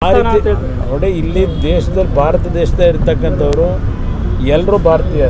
ಆ ರೀತಿ ನೋಡಿ ಇಲ್ಲಿ ದೇಶದಲ್ಲಿ ಭಾರತ ದೇಶದಲ್ಲಿ ಇರ್ತಕ್ಕಂಥವ್ರು ಎಲ್ಲರೂ ಭಾರತೀಯ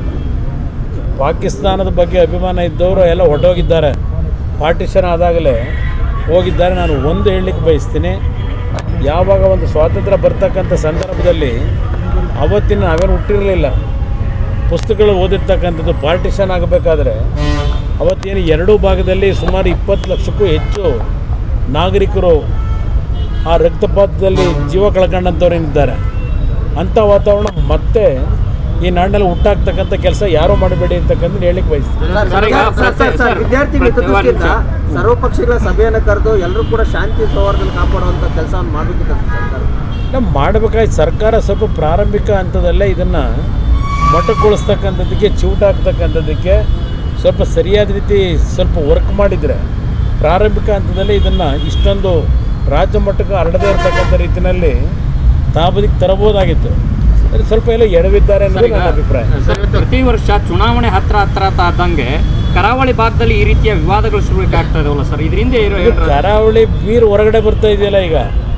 ಪಾಕಿಸ್ತಾನದ ಬಗ್ಗೆ ಅಭಿಮಾನ ಇದ್ದವರು ಎಲ್ಲ ಹೊರಟೋಗಿದ್ದಾರೆ ಪಾರ್ಟಿಷನ್ ಆದಾಗಲೇ ಹೋಗಿದ್ದಾರೆ ನಾನು ಒಂದು ಹೇಳಲಿಕ್ಕೆ ಬಯಸ್ತೀನಿ ಯಾವಾಗ ಒಂದು ಸ್ವಾತಂತ್ರ್ಯ ಬರ್ತಕ್ಕಂಥ ಸಂದರ್ಭದಲ್ಲಿ ಅವತ್ತಿನ ನಾವೇನು ಹುಟ್ಟಿರಲಿಲ್ಲ ಪುಸ್ತಕಗಳು ಓದಿರ್ತಕ್ಕಂಥದ್ದು ಪಾರ್ಟಿಷನ್ ಆಗಬೇಕಾದ್ರೆ ಅವತ್ತೇನು ಎರಡೂ ಭಾಗದಲ್ಲಿ ಸುಮಾರು ಇಪ್ಪತ್ತು ಲಕ್ಷಕ್ಕೂ ಹೆಚ್ಚು ನಾಗರಿಕರು ಆ ರಕ್ತಪಾತದಲ್ಲಿ ಜೀವ ಕಳ್ಕೊಂಡಂಥವ್ರು ಏನಿದ್ದಾರೆ ಅಂಥ ವಾತಾವರಣ ಮತ್ತೆ ಈ ನಾಡಿನಲ್ಲಿ ಹುಟ್ಟಾಕ್ತಕ್ಕಂಥ ಕೆಲಸ ಯಾರೂ ಮಾಡಬೇಡಿ ಅಂತಕ್ಕಂಥ ಹೇಳಿಕ್ಕೆ ಬಯಸ್ತೀನಿ ಸರ್, ಈಗ ಸರ್, ಸರ್, ಸರ್, ಸರ್, ವಿದ್ಯಾರ್ಥಿಗಳ ಪ್ರತಿ ಹಿತದೃಷ್ಟಿಯಿಂದ ವಾರ ಸರ್ವಪಕ್ಷಗಳ ಸಭೆಯನ್ನು ಕರೆದು ಎಲ್ಲರೂ ಕೂಡ ಶಾಂತಿ ಸೌಹಾರ್ದ ಕಾಪಾಡುವಂತ ಕೆಲಸವನ್ನು ಮಾಡಬೇಕಿತ್ತು ಸರ್ಕಾರ ನಮ್ಮ ಮಾಡಬೇಕಾಯ್ತು ಸರ್ಕಾರ ಸ್ವಲ್ಪ ಪ್ರಾರಂಭಿಕ ಹಂತದಲ್ಲೇ ಇದನ್ನು ಮೊಟಕುಗೊಳಿಸ್ತಕ್ಕಂಥದ್ದಕ್ಕೆ ಚಿವುಟಾಕ್ತಕ್ಕಂಥದ್ದಕ್ಕೆ ಸ್ವಲ್ಪ ಸರಿಯಾದ ರೀತಿ ಸ್ವಲ್ಪ ವರ್ಕ್ ಮಾಡಿದರೆ ಪ್ರಾರಂಭಿಕ ಹಂತದಲ್ಲಿ ಇದನ್ನು ಇಷ್ಟೊಂದು ರಾಜ್ಯ ಮಟ್ಟಕ್ಕೆ ಹರಡದೇ ಇರತಕ್ಕಂಥ ರೀತಿಯಲ್ಲಿ ತಾಬದಿಗೆ ತರಬಹುದಾಗಿತ್ತು ಆದರೆ ಸ್ವಲ್ಪ ಎಲ್ಲ ಎಡವಿದ್ದಾರೆ ಅನ್ನೋದು ನನ್ನ ಅಭಿಪ್ರಾಯ ಸರ್, ಪ್ರತಿ ವರ್ಷ ಚುನಾವಣೆ ಹತ್ರ ಹತ್ರ ಅಂತ ಆದಂಗೆ ಕರಾವಳಿ ಭಾಗದಲ್ಲಿ ಈ ರೀತಿಯ ವಿವಾದಗಳು ಶುರುವಾಗ್ತಾ ಇದಾವಲ್ಲ ಸರ್ ಇದರಿಂದ ಏನು ಇದು ಕರಾವಳಿ ನೀರು ಹೊರಗಡೆ ಬರ್ತಾ ಇದೆಯಲ್ಲ ಈಗ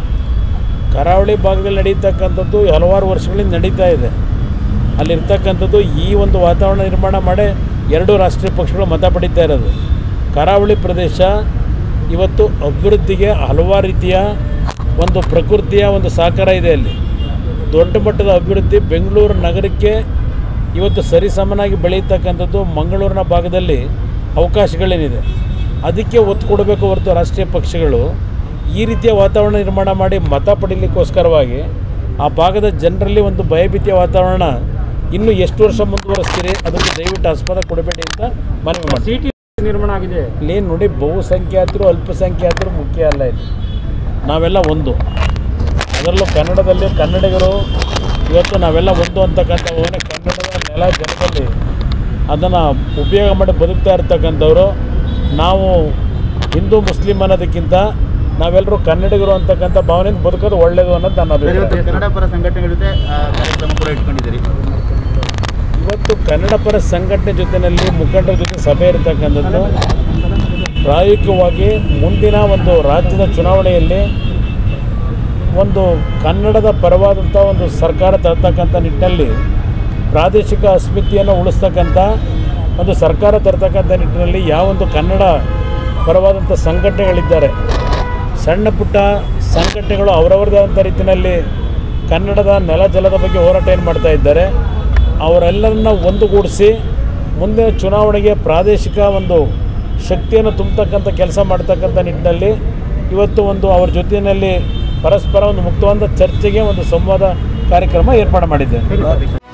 ಕರಾವಳಿ ಭಾಗದಲ್ಲಿ ನಡೀತಕ್ಕಂಥದ್ದು ಹಲವಾರು ವರ್ಷಗಳಿಂದ ನಡೀತಾ ಇದೆ ಅಲ್ಲಿರ್ತಕ್ಕಂಥದ್ದು ಈ ಒಂದು ವಾತಾವರಣ ನಿರ್ಮಾಣ ಮಾಡೇ ಎರಡು ರಾಷ್ಟ್ರೀಯ ಪಕ್ಷಗಳು ಮತ ಪಡೀತಾ ಇರೋದು ಕರಾವಳಿ ಪ್ರದೇಶ ಇವತ್ತು ಅಭಿವೃದ್ಧಿಗೆ ಹಲವಾರು ರೀತಿಯ ಒಂದು ಪ್ರಕೃತಿಯ ಒಂದು ಸಹಕಾರ ಇದೆ ಅಲ್ಲಿ ದೊಡ್ಡ ಮಟ್ಟದ ಅಭಿವೃದ್ಧಿ ಬೆಂಗಳೂರು ನಗರಕ್ಕೆ ಇವತ್ತು ಸರಿಸಮನಾಗಿ ಬೆಳೆಯತಕ್ಕಂಥದ್ದು ಮಂಗಳೂರಿನ ಭಾಗದಲ್ಲಿ ಅವಕಾಶಗಳೇನಿದೆ ಅದಕ್ಕೆ ಒತ್ತು ಕೊಡಬೇಕು ಹೊರತು ರಾಷ್ಟ್ರೀಯ ಪಕ್ಷಗಳು ಈ ರೀತಿಯ ವಾತಾವರಣ ನಿರ್ಮಾಣ ಮಾಡಿ ಮತ ಪಡೀಲಿಕ್ಕೋಸ್ಕರವಾಗಿ ಆ ಭಾಗದ ಜನರಲ್ಲಿ ಒಂದು ಭಯಭೀತಿಯ ವಾತಾವರಣ ಇನ್ನೂ ಎಷ್ಟು ವರ್ಷ ಮುಂದುವರಿಸ್ತೀರಿ ಅದಕ್ಕೆ ದಯವಿಟ್ಟು ಆಸ್ಪದ ಕೊಡಬೇಡಿ ಅಂತ ಮನವಿ ಮಾಡಿ ಸಿಟಿ ನಿರ್ಮಾಣ ಆಗಿದೆ ಇಲ್ಲಿ ನೋಡಿ ಬಹುಸಂಖ್ಯಾತರು ಅಲ್ಪಸಂಖ್ಯಾತರು ಮುಖ್ಯ ಅಲ್ಲ ಇಲ್ಲಿ ನಾವೆಲ್ಲ ಒಂದು ಅದರಲ್ಲೂ ಕನ್ನಡದಲ್ಲಿ ಕನ್ನಡಿಗರು ಇವತ್ತು ನಾವೆಲ್ಲ ಒಂದು ಅಂತಕ್ಕಂಥ ಹೋದರೆ ಕನ್ನಡದ ನೆಲ ಜನದಲ್ಲಿ ಅದನ್ನು ಉಪಯೋಗ ಮಾಡಿ ಬದುಕ್ತಾ ಇರ್ತಕ್ಕಂಥವ್ರು ನಾವು ಹಿಂದೂ ಮುಸ್ಲಿಂ ಅನ್ನೋದಕ್ಕಿಂತ ನಾವೆಲ್ಲರೂ ಕನ್ನಡಿಗರು ಅಂತಕ್ಕಂಥ ಭಾವನೆಯಿಂದ ಬದುಕೋದು ಒಳ್ಳೆಯದು ಅನ್ನೋದು ನನ್ನ ಅಭಿಪ್ರಾಯ ಕನ್ನಡ ಪರ ಸಂಘಟನೆಗಳ ಜೊತೆ ಕಾರ್ಯಕ್ರಮ ಕೂಡ ಇಟ್ಕೊಂಡಿದ್ದೀರಿ ಇವತ್ತು ಕನ್ನಡ ಪರ ಸಂಘಟನೆ ಜೊತೆಯಲ್ಲಿ ಮುಖಂಡರ ಜೊತೆ ಸಭೆ ಇರತಕ್ಕಂಥದ್ದು ಪ್ರಾಯೋಗಿಕವಾಗಿ ಮುಂದಿನ ಒಂದು ರಾಜ್ಯದ ಚುನಾವಣೆಯಲ್ಲಿ ಒಂದು ಕನ್ನಡದ ಪರವಾದಂಥ ಒಂದು ಸರ್ಕಾರ ತರ್ತಕ್ಕಂಥ ನಿಟ್ಟಿನಲ್ಲಿ ಪ್ರಾದೇಶಿಕ ಅಸ್ಮಿತೆಯನ್ನು ಉಳಿಸ್ತಕ್ಕಂಥ ಒಂದು ಸರ್ಕಾರ ತರ್ತಕ್ಕಂಥ ನಿಟ್ಟಿನಲ್ಲಿ ಯಾವೊಂದು ಕನ್ನಡ ಪರವಾದಂಥ ಸಂಘಟನೆಗಳಿದ್ದಾರೆ ಸಣ್ಣ ಪುಟ್ಟ ಸಂಘಟನೆಗಳು ಅವರವರದೇ ಆದಂಥ ರೀತಿಯಲ್ಲಿ ಕನ್ನಡದ ನೆಲ ಜಲದ ಬಗ್ಗೆ ಹೋರಾಟ ಏನು ಮಾಡ್ತಾ ಇದ್ದಾರೆ ಅವರೆಲ್ಲರನ್ನ ಒಂದುಗೂಡಿಸಿ ಮುಂದಿನ ಚುನಾವಣೆಗೆ ಪ್ರಾದೇಶಿಕ ಒಂದು ಶಕ್ತಿಯನ್ನು ತುಂಬತಕ್ಕಂಥ ಕೆಲಸ ಮಾಡ್ತಕ್ಕಂಥ ನಿಟ್ಟಿನಲ್ಲಿ ಇವತ್ತು ಒಂದು ಅವ್ರ ಜೊತೆಯಲ್ಲಿ ಪರಸ್ಪರ ಒಂದು ಮುಕ್ತವಾದ ಚರ್ಚೆಗೆ ಒಂದು ಸಂವಾದ ಕಾರ್ಯಕ್ರಮ ಏರ್ಪಾಡು ಮಾಡಿದ್ದೇವೆ